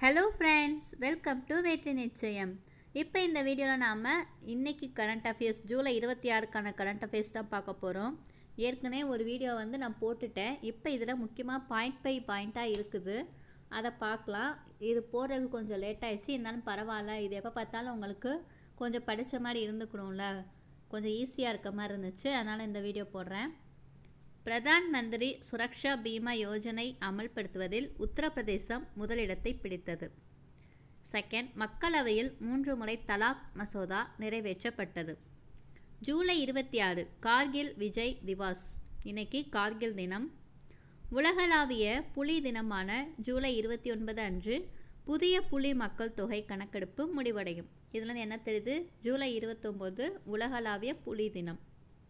hello friends welcome to வெற்றி நிச்சயம் இப்போ இந்த வீடியோவில் நாம் இன்னைக்கு கரண்ட் அஃபேர்ஸ் ஜூலை இருபத்தி ஆறுக்கான கரண்ட் அஃபேர்ஸ் தான் பார்க்க போகிறோம் ஏற்கனவே ஒரு வீடியோ வந்து நான் போட்டுட்டேன் இப்போ இதில் முக்கியமாக பாயிண்ட் பை பாயிண்ட்டாக இருக்குது அதை பார்க்கலாம் இது போடுறதுக்கு கொஞ்சம் லேட் ஆயிடுச்சு இருந்தாலும் பரவாயில்ல இது எப்போ பார்த்தாலும் உங்களுக்கு கொஞ்சம் படித்த மாதிரி இருந்துக்கணும்ல கொஞ்சம் ஈஸியாக இருக்க மாதிரி இருந்துச்சு அதனால் இந்த வீடியோ போடுறேன் பிரதான் மந்திரி சுரக்ஷா பீமா யோஜனை அமல்படுத்துவதில் உத்தரப்பிரதேசம் முதலிடத்தை பிடித்தது செகண்ட் மக்களவையில் மூன்று முறை தலாக் மசோதா நிறைவேற்றப்பட்டது ஜூலை இருபத்தி ஆறு கார்கில் விஜய் திவாஸ் இன்னைக்கு கார்கில் தினம் உலகளாவிய புலி தினமான ஜூலை இருபத்தி ஒன்பது அன்று புதிய புலி மக்கள் தொகை கணக்கெடுப்பு முடிவடையும் இதில் என்ன தெரியுது ஜூலை இருபத்தொம்போது உலகளாவிய புலி தினம்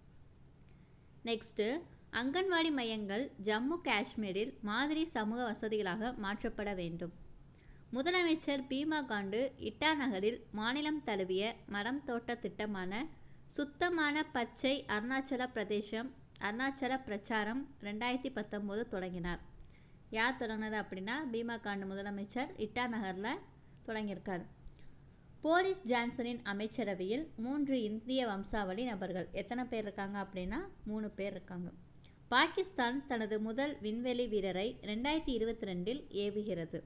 நெக்ஸ்ட்டு அங்கன்வாடி மையங்கள் ஜம்மு காஷ்மீரில் மாதிரி சமூக வசதிகளாக மாற்றப்பட வேண்டும் முதலமைச்சர் பீமா காண்டு இட்டா நகரில் மாநிலம் தழுவிய மரம் தோட்ட திட்டமான சுத்தமான பச்சை அருணாச்சல பிரதேசம் அருணாச்சல பிரச்சாரம் ரெண்டாயிரத்தி பத்தொம்போது தொடங்கினார் யார் தொடங்கினது அப்படின்னா பீமா காண்டு முதலமைச்சர் இட்டா நகரில் தொடங்கியிருக்கார் போரிஸ் ஜான்சனின் அமைச்சரவையில் மூன்று இந்திய வம்சாவளி நபர்கள் எத்தனை பேர் இருக்காங்க அப்படின்னா மூணு பேர் இருக்காங்க பாகிஸ்தான் தனது முதல் விண்வெளி வீரரை ரெண்டாயிரத்தி இருபத்தி ரெண்டில் ஏவுகிறது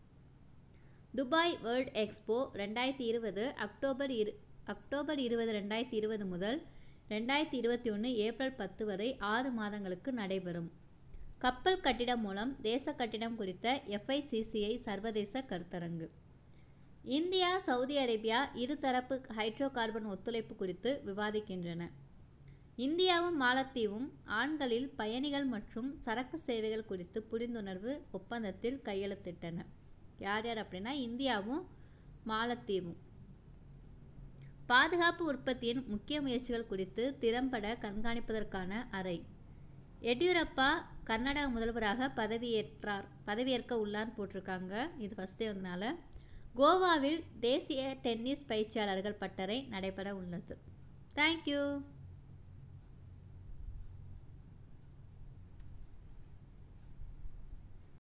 துபாய் வேர்ல்ட் எக்ஸ்போ ரெண்டாயிரத்தி இருபது அக்டோபர் இரு அக்டோபர் இருபது ரெண்டாயிரத்தி இருபது முதல் ரெண்டாயிரத்தி இருபத்தி ஒன்று ஏப்ரல் பத்து வரை ஆறு மாதங்களுக்கு நடைபெறும் கப்பல் கட்டிடம் மூலம் தேச கட்டிடம் குறித்த எஃப்ஐசிசிஐ சர்வதேச கருத்தரங்கு இந்தியா சவுதி அரேபியா இருதரப்பு ஹைட்ரோ கார்பன் ஒத்துழைப்பு குறித்து விவாதிக்கின்றன இந்தியாவும் மாலத்தீவும் ஆண்களில் பயணிகள் மற்றும் சரக்கு சேவைகள் குறித்து புரிந்துணர்வு ஒப்பந்தத்தில் கையெழுத்திட்டன யார் யார் அப்படின்னா இந்தியாவும் மாலத்தீவும் பாதுகாப்பு உற்பத்தியின் முக்கிய முயற்சிகள் குறித்து திறம்பட கண்காணிப்பதற்கான அறை எடியூரப்பா கர்நாடக முதல்வராக பதவியேற்றார் பதவியேற்க உள்ளான்னு போட்டிருக்காங்க இது ஃபஸ்ட்டே வந்தனால கோவாவில் தேசிய டென்னிஸ் பயிற்சியாளர்கள் பட்டறை நடைபெற உள்ளது தேங்க்யூ